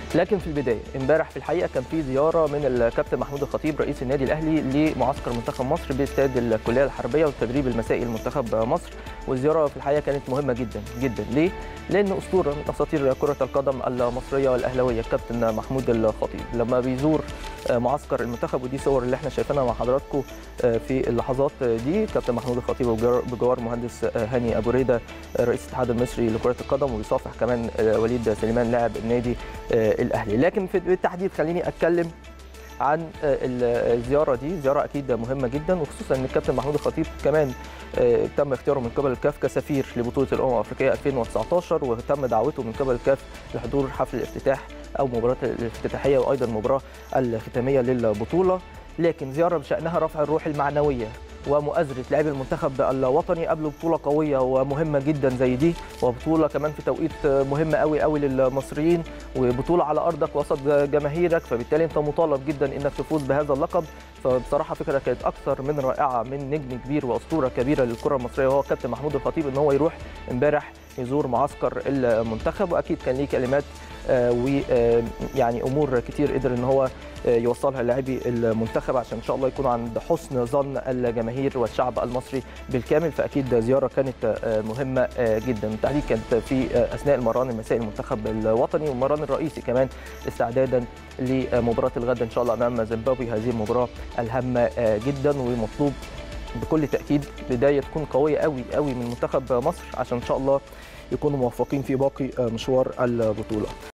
لكن في البدايه امبارح في الحقيقه كان في زياره من الكابتن محمود الخطيب رئيس النادي الاهلي لمعسكر منتخب مصر باستاد الكليه الحربيه والتدريب المسائي لمنتخب مصر والزياره في الحقيقه كانت مهمه جدا جدا ليه؟ لان اسطوره من اساطير كره القدم المصريه والاهلاويه الكابتن محمود الخطيب لما بيزور معسكر المنتخب ودي صور اللي احنا شايفينها مع حضراتكم في اللحظات دي كابتن محمود الخطيب بجوار مهندس هاني ابو ريده رئيس الاتحاد المصري لكره القدم وبيصافح كمان وليد سليمان لاعب النادي الاهلي لكن في بالتحديد خليني اتكلم عن الزياره دي زياره اكيد مهمه جدا وخصوصا ان الكابتن محمود الخطيب كمان تم اختياره من قبل الكاف كسفير لبطوله الامم الافريقيه 2019 وتم دعوته من قبل الكاف لحضور حفل الافتتاح او مباراه الافتتاحيه وايضا المباراه الختاميه للبطوله لكن زياره بشانها رفع الروح المعنويه ومؤازره لاعبي المنتخب الوطني قبل بطوله قويه ومهمه جدا زي دي وبطوله كمان في توقيت مهم قوي قوي للمصريين وبطوله على ارضك وسط جماهيرك فبالتالي انت مطالب جدا انك تفوز بهذا اللقب فبصراحه فكره كانت اكثر من رائعه من نجم كبير واسطوره كبيره للكره المصريه وهو كابتن محمود الخطيب ان هو يروح امبارح يزور معسكر المنتخب واكيد كان ليه كلمات ويعني امور كتير قدر ان هو يوصلها لاعبي المنتخب عشان ان شاء الله يكونوا عند حسن ظن الجماهير والشعب المصري بالكامل فاكيد زياره كانت مهمه جدا بالتحديد كانت في اثناء المران المسائي المنتخب الوطني والمران الرئيسي كمان استعدادا لمباراه الغد ان شاء الله امام زيمبابوي هذه المباراه الهامه جدا ومطلوب بكل تاكيد بدايه تكون قويه قوي قوي من منتخب مصر عشان ان شاء الله يكونوا موفقين في باقي مشوار البطوله